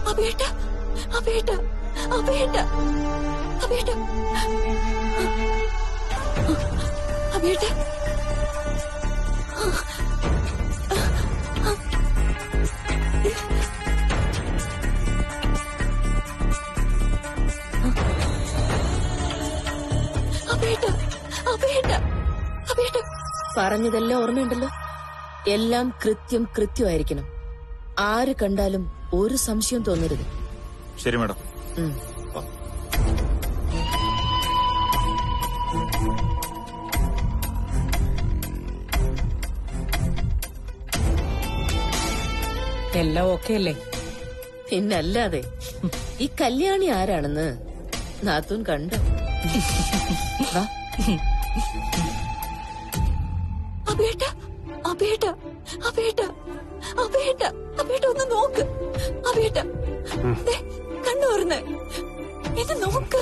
അബേട്ട അബേട്ട അബേട്ട അബേട്ട അബേട്ട അബേട്ട അബേട്ട അബേട്ട പറഞ്ഞതെല്ലാം ഓർമ്മയുണ്ടല്ലോ എല്ലാം കൃത്യം കൃത്യമായിരിക്കണം ആര് കണ്ടാലും ഒരു സംശയം തോന്നരുത് ശരി മാഡം ഉം. എല്ലാം ഓക്കെ അല്ലേ പിന്നല്ലാതെ ഈ കല്യാണി ആരാണെന്ന് നാത്തൂൻ കണ്ടോ വാ അബേട്ട അബേട്ട അബേട്ട അബേട്ട അബേട്ട ഒന്ന് നോക്ക് അബേട്ട ദേ, കണ്ണു തുറന്ന് ഇത് നോക്ക്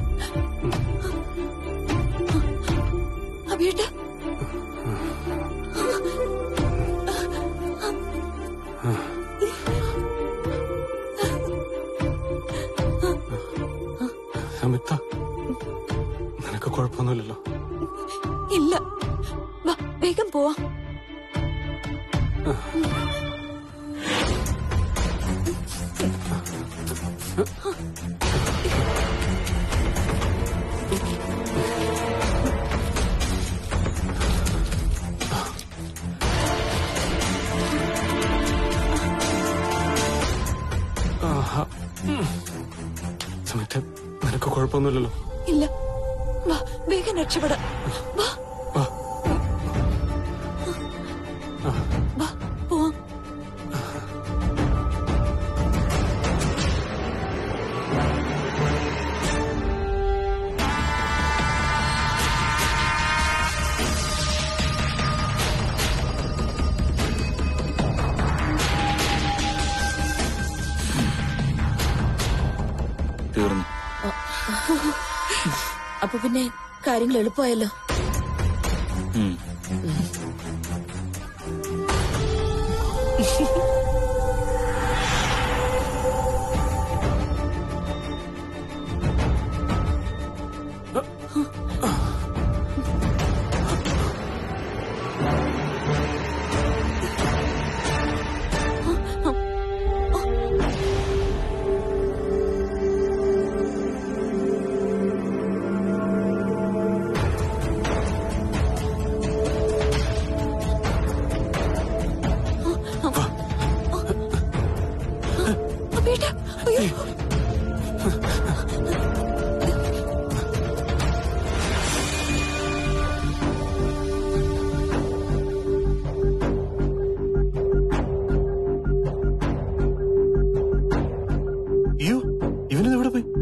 അബേട്ട സമിത്ത നിനക്ക് കുഴപ്പമൊന്നുമില്ലല്ലോ ഇല്ല വാ വേഗം പോവാം ആഹാ. ഉം. സമിത നിനക്ക് കുഴപ്പമൊന്നുമില്ലല്ലോ ഇല്ല വാ വേഗം രക്ഷപ്പെടാം വാ വാ വാ പോവാം തീർന്നു അപ്പൊ പിന്നെ കാര്യങ്ങൾ എളുപ്പമായല്ലോ ഉം. അബേട്ട അയ്യോ അയ്യോ ഇവനെത് എവിടെ പോയി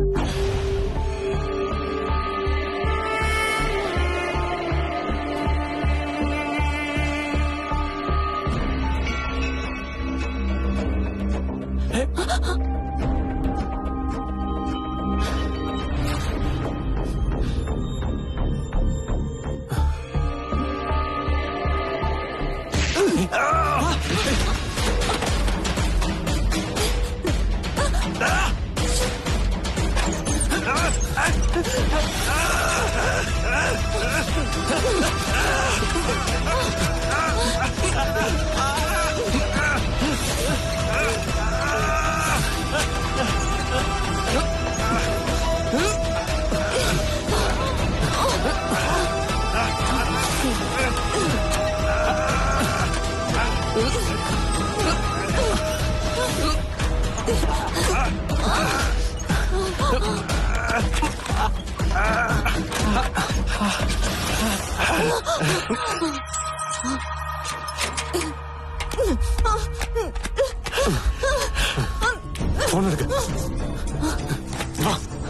ഫോൺ എടുക്ക വാ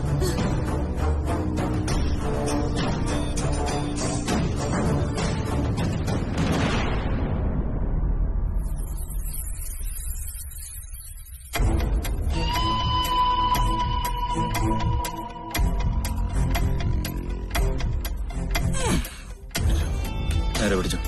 നേരെ പിടിച്ചു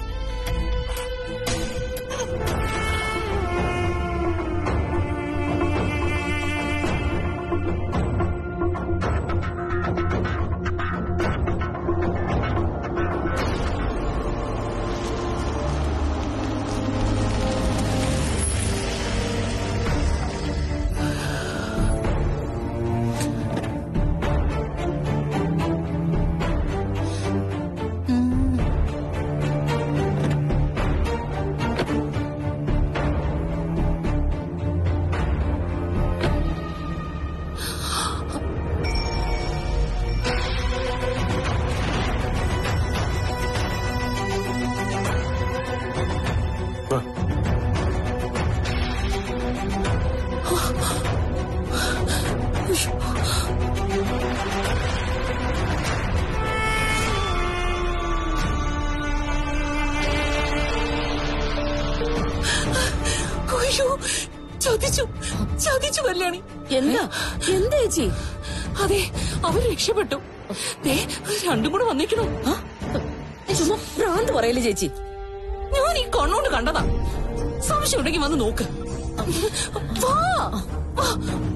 അയ്യോ ചതിച്ചു ചതിച്ചു കല്യാണി എന്താ എന്താ ചേച്ചി അതെ അവർ രക്ഷപ്പെട്ടു ദേ രണ്ടും കൂടെ വന്നിക്കണു ആ? ചുമ്മാ ഭ്രാന്ത് പറയല്ലേ ചേച്ചി ഞാൻ ഈ കണ്ണോണ്ട് കണ്ടതാ സംശയം ഉണ്ടെങ്കിൽ വന്ന് നോക്ക് വാ വാ.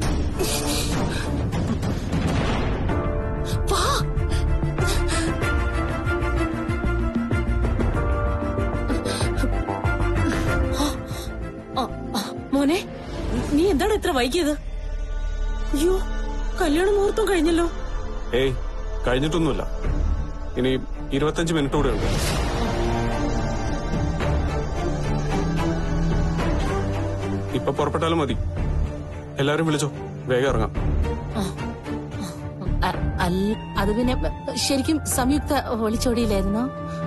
വാ ആ, ആ, മോനെ നീ എന്താണ് ഇത്ര വൈകിയത് അയ്യോ കല്യാണ മുഹൂർത്തം കഴിഞ്ഞല്ലോ ഏയ് കഴിഞ്ഞിട്ടൊന്നുമില്ല ഇനി ഇരുപത്തഞ്ച് മിനിറ്റ് കൂടെ ഉണ്ട് ഇപ്പൊ പുറപ്പെട്ടാലും മതി എല്ലാരും വിളിച്ചോ വേഗം ഇറങ്ങാം അ- അൽ- അത് പിന്നെ ശരിക്കും സംയുക്ത ഒളിച്ചോടിയില്ലായിരുന്നോ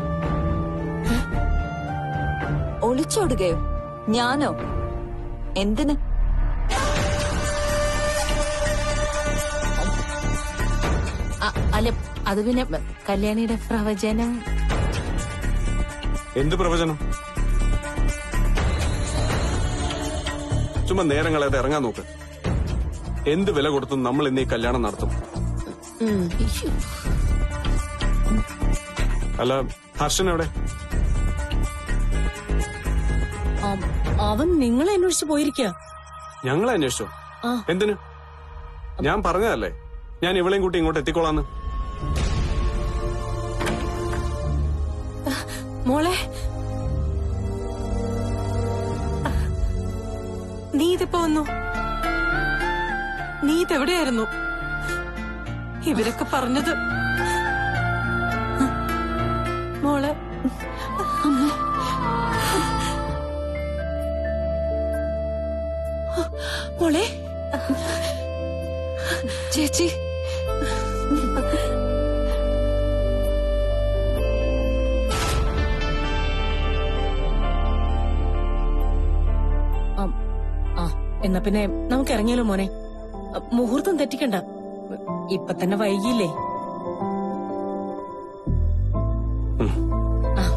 ഒളിച്ചോടുകയോ ഞാനോ എന്തിന് അ- അല്ല അത് പിന്നെ കല്യാണിയുടെ പ്രവചനം എന്ത് പ്രവചനം ചുമ്മാ നേരം കളയാതെ ഇറങ്ങാൻ നോക്ക് എന്ത് വില കൊടുത്തും നമ്മൾ ഇന്ന് ഈ കല്യാണം നടത്തും ഇയ്യോ. അല്ല ഹർഷൻ എവിടെ ആ, അവൻ നിങ്ങളെ അന്വേഷിച്ച് പോയിരിക്കുക ഞങ്ങളെ അന്വേഷിച്ചോ ആ. എന്തിന് ഞാൻ പറഞ്ഞതല്ലേ ഞാൻ ഇവളെയും കൂട്ടി ഇങ്ങോട്ട് എത്തിക്കോളാന്ന് മോളെ നീ ഇതിപ്പോ വന്നു നീ ഇതെവിടെയായിരുന്നു ഇവരൊക്കെ പറഞ്ഞത് മോളെ മോളെ ചേച്ചി ആ, ആ എന്നാ പിന്നെ നമുക്ക് ഇറങ്ങിയാലോ മോനെ അ, മുഹൂർത്തം തെറ്റിക്കണ്ട ഇപ്പൊ തന്നെ വൈകിയില്ലേ ആ,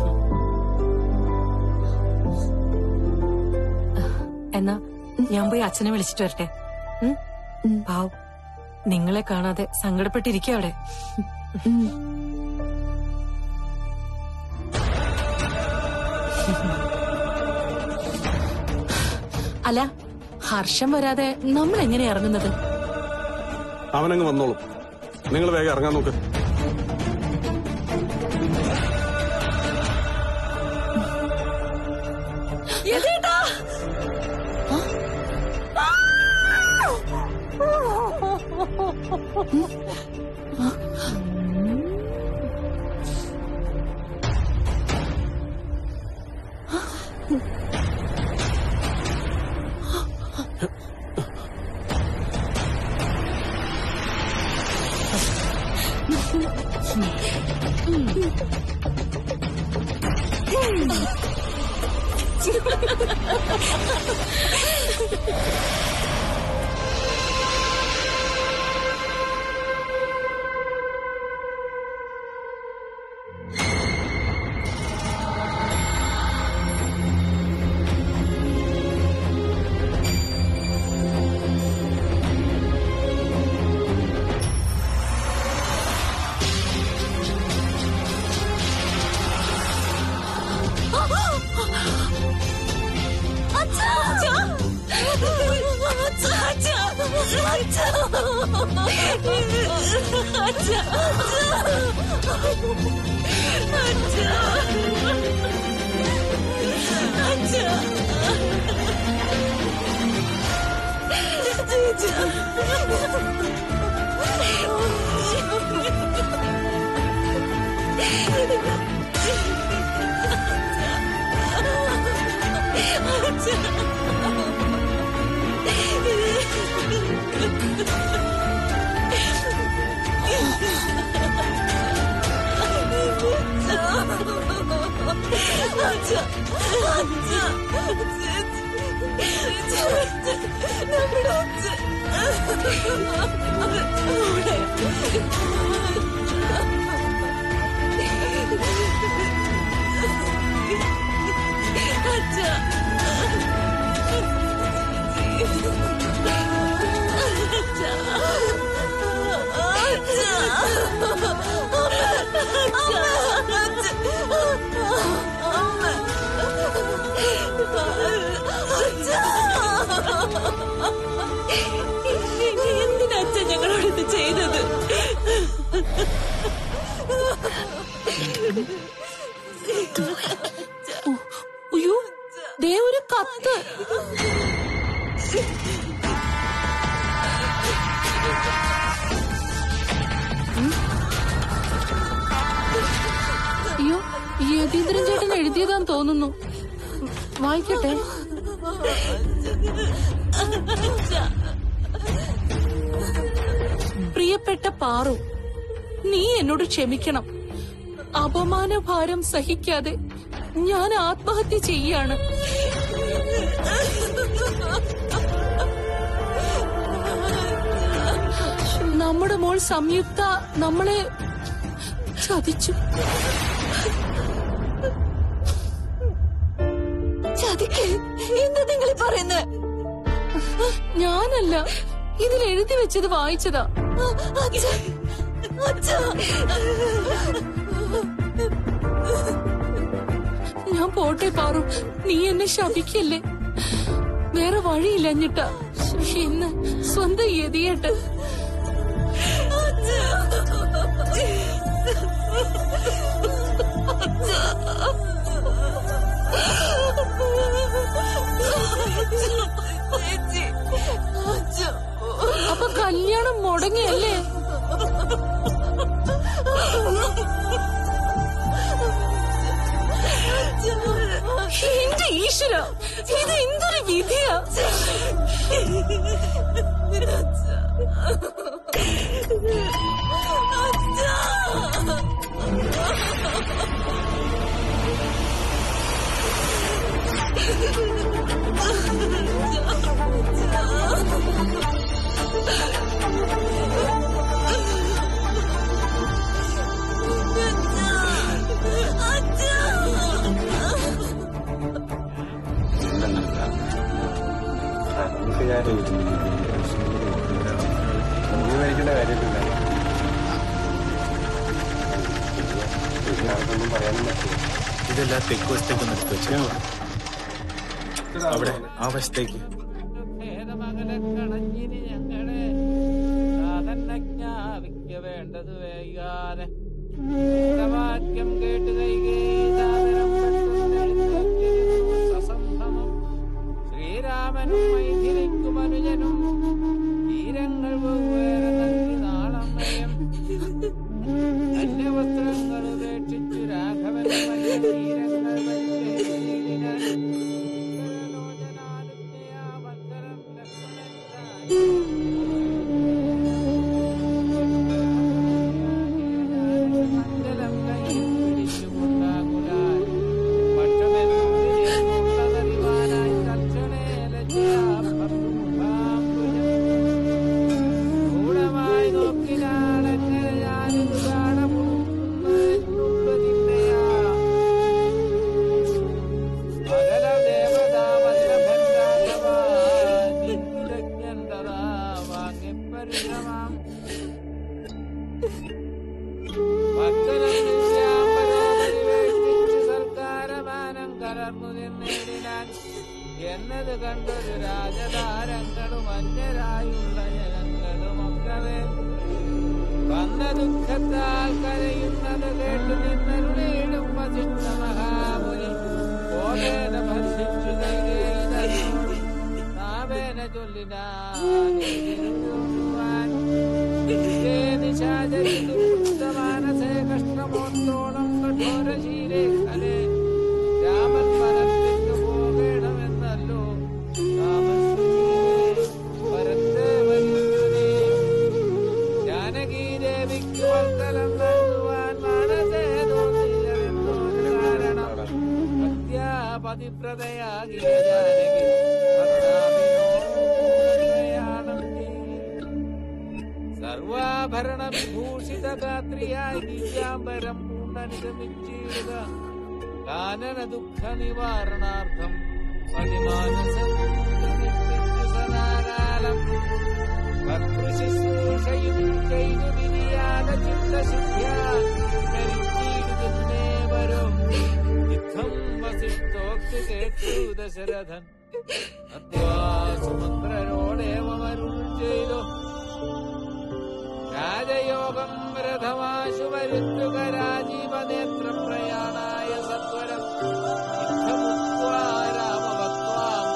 എന്നാ ഞാൻ പോയി അച്ഛനെ വിളിച്ചിട്ട് വരട്ടെ ഉം? പാവം നിങ്ങളെ കാണാതെ സങ്കടപ്പെട്ടിരിക്കുക അവിടെ അല്ല ഹർഷം വരാതെ നമ്മൾ എങ്ങനെ ഇറങ്ങുന്നത് അവനങ്ങ് വന്നോളും നിങ്ങൾ വേഗം ഇറങ്ങാൻ നോക്ക് അച്ഛ മുത്ത് ഉം. അയ്യോ യതീന്ദ്രൻ ചേട്ടൻ എഴുതിയതാന്ന് തോന്നുന്നു വായിക്കട്ടെ പ്രിയപ്പെട്ട പാറു നീ എന്നോട് ക്ഷമിക്കണം അപമാനഭാരം സഹിക്കാതെ ഞാൻ ആത്മഹത്യ ചെയ്യാണ് നമ്മുടെ മോൾ സംയുക്ത നമ്മളെ ചതിച്ചു ചതിക്ക് എന്താ നിങ്ങൾ പറയുന്നത് ഞാനല്ല ഇതിൽ എഴുതി വെച്ചത് വായിച്ചതാ അച്ഛാ അച്ഛാ ഞാൻ പോട്ടെ പാറു നീ എന്നെ ശപിക്കല്ലേ വേറെ വഴിയില്ലഞ്ഞിട്ടാ ഇന്ന് സ്വന്തം എതിയേട്ട് ചേച്ചി അച്ഛാ അപ്പൊ കല്യാണം മുടങ്ങിയല്ലേ എന്റെ ഈശ്വര ഇത് എന്തൊരു വിധിയാ മേടിക്കേണ്ട കാര്യമില്ല ആർക്കൊന്നും പറയാനും പറ്റില്ല ഇതെല്ലാം തെക്ക് വശത്തേക്ക് ഒന്ന് എടുത്ത് വെച്ചേ അവിടെ ആ വശത്തേക്ക് ഭേദമകലക്കണഞ്ഞിനി ഞങ്ങളെ സാധനജ്ഞാപിക്ക വേണ്ടത് വൈകാതെ വാക്യം കേട്ട് കൈകേതാതരം സസംഭമം ശ്രീരാമനും മൈഥിലിക്കും അനുജനും തീരങ്ങൾ വെവ്വേറെ നൽകി നാളം നയം അന്യവസ്ത്രങ്ങൾ ഉപേക്ഷിച്ചു രാഘവൻ തീരങ്ങൾ വൈകേതിനാൻ ഗൂഢമായി നോക്കിനാളെങ്ങനെ ഞാനിത് കാണുന്നുള്ളതില്ലയാ സകല ദേവതാവല്ലഭൻ രാഘവാ വാങ്ങിപ്പരിശ്രമം ഭക്തനു സർക്കാരമാനം കലർന്നു നിന്നിടിനാൻ എന്നത് കണ്ടൊരു രാജതാരങ്ങളും അന്യരായുള്ള ജനങ്ങളുമൊക്കവേ വന്ന ദുഃഖത്താൽ കരയുന്നത് കേട്ടു നിന്നരുളേടും വസിഷ്ഠ മഹാമുനി കോപേന ഭർഷിച്ചു കൈകേതനോട് താവേന ചൊല്ലിനാൻ നിശാചരിമാനസേ കഷ്ടമോത്തോളം കഠോരശീലേ ഖലേ രാമൻ വനത്തിനു പോകണമെന്നല്ലോ വരത്തെ വരുന്നതേ ജാനകി ദേവിക്ക് വൽക്കലം നൽകുവാൻ മനസ്സേ തോന്നിയതെന്നൊരു കാരണം അത്യാപതിപ്രതയാകിയ ജാനകി ഭർത്താവിനോടുകൂടെയാണെന്നേ. സർവാഭരണ വിഭൂഷിത ഗാത്രിയായി ദിവ്യാംബരം പൂണ്ടനുഗമിച്ചിടുക കാനന ദുഃഖ നിവാരണാർത്ഥം പതിമാനസം സദാകാലം ഭർത്തൃശുശ്രൂഷയും ചെയ്തു വിരിയാത ചിത്തശുദ്ധ്യാ വരും യുദ്ധം വസിഷ്ഠോക്തി കേട്ടു ദശരഥൻ അത്വാസുമന്ത്രരോടേവമരുൾ ചെയ്തു രാജയോഗം രഥമാശു വരുത്തുക രാജീവനേത്ര പ്രയാണായ സത്വരം യുദ്ധമുക്വാ രാമവത്വാ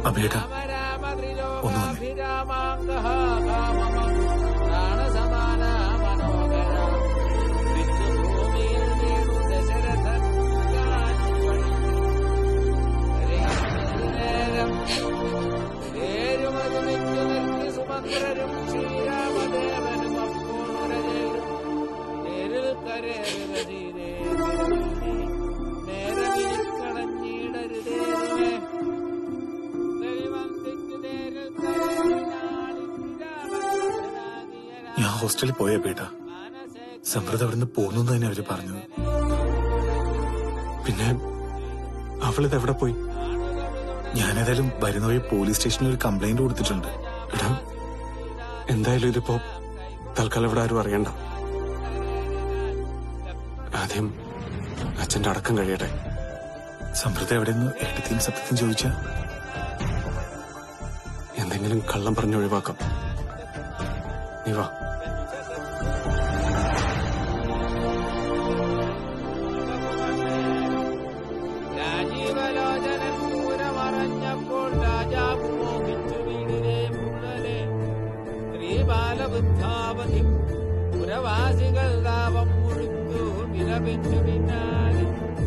അഭിയേട്ടാ ഒന്ന് വന്നേ രാമാഭിരാമാംഗഃ കാമമം പ്രാണസമാന മനോഹര വിദ്യുഭൂമിയിൽ വീണു ദശരഥൻ നേരം പേരുമതുമിച്ചു നിർത്തി സുമന്ത്രരും ശ്രീരാമദേവനും അപ്പോൾ ഉരചേരും നേരിൽ കരേറുക സീതേ നേരമിരിക്കളഞ്ഞിടരുതേ ഞാൻ ഹോസ്റ്റലിൽ പോയ ബേട്ടാ സമൃദ്ധ അവിടുന്ന് പോന്നു തന്നെ അവര് പറഞ്ഞത് പിന്നെ അവളിത് എവിടെ പോയി ഞാനേതായാലും വരുന്ന വഴി പോലീസ് സ്റ്റേഷനിൽ ഒരു കംപ്ലൈന്റ് കൊടുത്തിട്ടുണ്ട് എടാ എന്തായാലും ഇതിപ്പോ തൽക്കാലം ഇവിടെ ആരും അറിയണ്ട ആദ്യം അച്ഛന്റെ അടക്കം കഴിയട്ടെ സമൃദ്ധ എവിടെയെന്ന് ഏട്ടത്തെയും സത്യത്തെയും ചോദിച്ചാ എന്തെങ്കിലും കള്ളം പറഞ്ഞ് ഒഴിവാക്കാം നീ വാ രാജീവലോചനൻ പൂരമറഞ്ഞപ്പോൾ രാജാവ് മോഹിച്ചു വീടിനെ മുതലേ സ്ത്രീബാലബുദ്ധാവധി പുരവാസികൾ താപം മുഴുത്തു വിലപിച്ചു പിന്നാലെ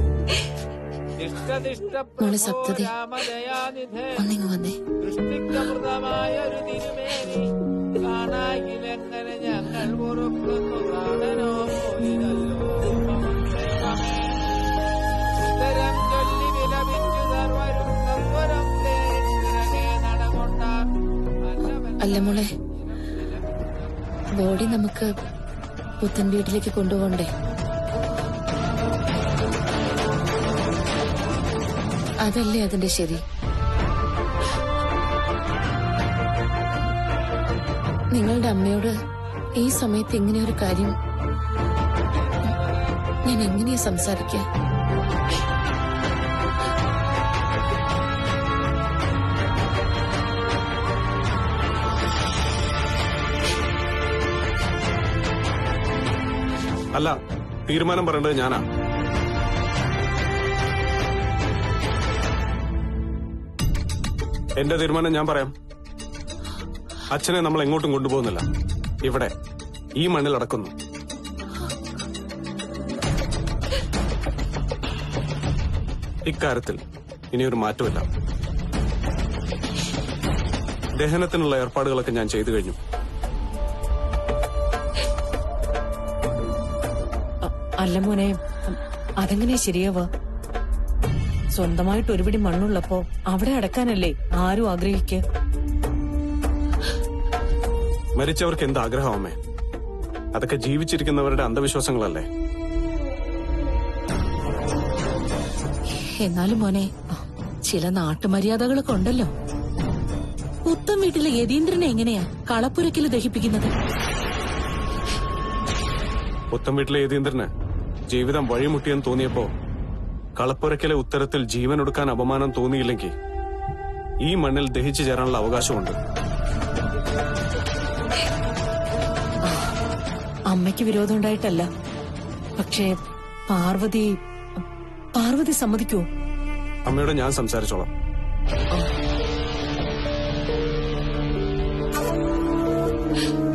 മോളെ സപ്തതി. രാമദയാനിധേ ഒന്നിങ്ങ് വന്നേ ദൃഷ്ടിക്കമൃതമായൊരു തിരുമേനി കാണാകിലെങ്ങനെ ഞങ്ങൾ പൊറുക്കുന്നു പ്രാണനോ പോയിതല്ലോ ഉത്തരം ചൊല്ലി വിലപിച്ചു സർവരും സർവരം തേരിറങ്ങെ നടകൊണ്ടാർ നല്ലവൻ അല്ല മോളെ ബോഡി നമുക്ക് പുത്തൻ വീട്ടിലേക്ക് കൊണ്ടുപോകണ്ടേ അതല്ലേ അതിന്റെ ശരി നിങ്ങളുടെ അമ്മയോട് ഈ സമയത്ത് ഇങ്ങനെ ഒരു കാര്യം ഞാൻ എങ്ങനെയാ സംസാരിക്കുക അല്ല തീരുമാനം പറയേണ്ടത് ഞാനാ എന്റെ തീരുമാനം ഞാൻ പറയാം അച്ഛനെ നമ്മൾ എങ്ങോട്ടും കൊണ്ടുപോകുന്നില്ല ഇവിടെ ഈ മണ്ണിൽ അടക്കുന്നു ഇക്കാര്യത്തിൽ ഇനിയൊരു മാറ്റമില്ല ദഹനത്തിനുള്ള ഏർപ്പാടുകളൊക്കെ ഞാൻ ചെയ്തു കഴിഞ്ഞു അ- അല്ല മോനെ ഉം, അതെങ്ങനെയാ ശരിയാവുക സ്വന്തമായിട്ട് ഒരുപിടി മണ്ണുള്ളപ്പോ അവിടെ അടക്കാനല്ലേ ആരും ആഗ്രഹിക്കുക മരിച്ചവർക്ക് എന്ത് ആഗ്രഹമേ അതൊക്കെ ജീവിച്ചിരിക്കുന്നവരുടെ അന്ധവിശ്വാസങ്ങളല്ലേ എന്നാലും മോനെ ചില നാട്ടുമര്യാദകളൊക്കെ ഉണ്ടല്ലോ പുത്തൻ വീട്ടിലെ യതീന്ദ്രനെ എങ്ങനെയാ കളപ്പുരക്കിൽ ദഹിപ്പിക്കുന്നത് പുത്തൻ വീട്ടിലെ യതീന്ദ്രന് ജീവിതം വഴിമുട്ടിയെന്ന് തോന്നിയപ്പോ കളപ്പുരക്കിലെ ഉത്തരത്തിൽ ജീവൻ ഒടുക്കാൻ അപമാനം തോന്നിയില്ലെങ്കിൽ ഈ മണ്ണിൽ ദഹിച്ചു ചേരാനുള്ള അവകാശമുണ്ട് അമ്മയ്ക്ക് വിരോധം ഉണ്ടായിട്ടല്ല പക്ഷേ പാർവതി പാർവതി സമ്മതിക്കുവോ അമ്മയോട് ഞാൻ സംസാരിച്ചോളാം ആ